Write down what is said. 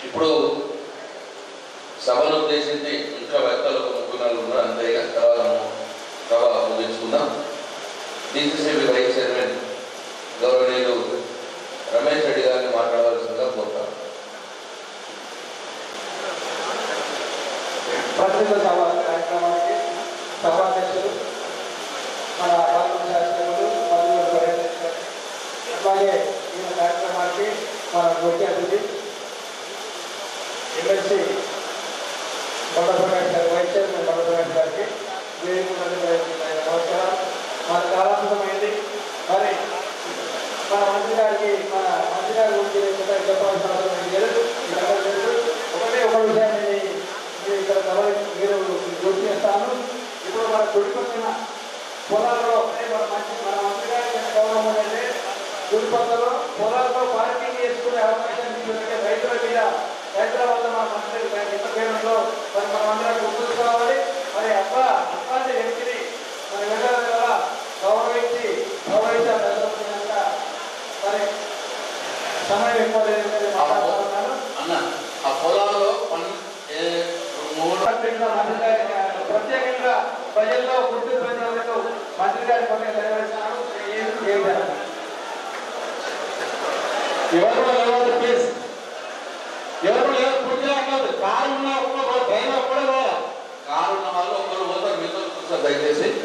ఇప్పుడు సభను ఉద్దేశించి ఇంకా వ్యక్తులు ఒక ముగ్గురు నలుగురు ఉన్నారు అంతే ఇక తర్వాత సభ ముగించుకుందాం డిసిసిబి వైస్ చైర్మన్ గౌరవనీయులు రమేష్ రెడ్డి గారిని మాట్లాడవలసిందిగా కోరుతాను పత్రిక సభ కార్యక్రమానికి సభాధ్యక్షులు మన పార్లమెంట్ శాసనసభ్యులు మరియు పర్యవేక్షకులు, అట్లాగే ఈ కార్యక్రమానికి మన ముఖ్య అతిథి ఎమ్మెల్సీ కొండప్రకాష్ గారి వైస్ చైర్మన్ కొండప్రకాష్ గారికి వేదిక మీద ప్రయత్నించిన నమస్కారం మన కాలాంతమైంది మరి మన మంత్రి గారికి మన మంత్రి గారి గురించి ఏదైతే చెప్పాల్సిన అవసరం లేదు మీరందరూ తెలుసు ఒకటే ఒక విషయాన్ని నేను ఇక్కడ గమని మీరు గుర్తు చేస్తాను ఇప్పుడు మన కుడిపక్కన పొలాల్లో అంటే మన మంచి మన మంత్రి గారికి ఎంత గౌరవం అనేది కుడిపక్కలో పొలాల్లో పార్కింగ్ చేసుకునే అవకాశం ఇచ్చినట్టే రైతుల మీద రైతుల వల్ల మన మంత్రి ఎంత పేరులో మరి మనం అందరం గుర్తు కావాలి మరి అబ్బ అట్లాంటి వ్యక్తిని మరి వెళ్ళాలి కదా గౌరవించి గౌరవించి ఆ ప్రజలంతా మరి సమయం ఎక్కువ లేదని మాట్లాడుతున్నాను అన్న ఆ పొలాల్లో పని ఏ- మూడు ప్రత్యేకంగా మంత్రి గారి ప్రత్యేకంగా ప్రజల్లో గుర్తు ప్రజలకు మంత్రి గారి కొన్ని నెరవేర్చారు ఏం చేయాలి ఎవరు కూడా లేవద్దు ప్లీజ్ ఎవరు లేవు పూర్తిగా కాదు కారు ఉన్న ఒక్క ట్రైన్ ఒక్కడే పోవాలి కారు ఉన్న వాళ్ళు ఒకరు పోతారు మీతో చూస్తారు దయచేసి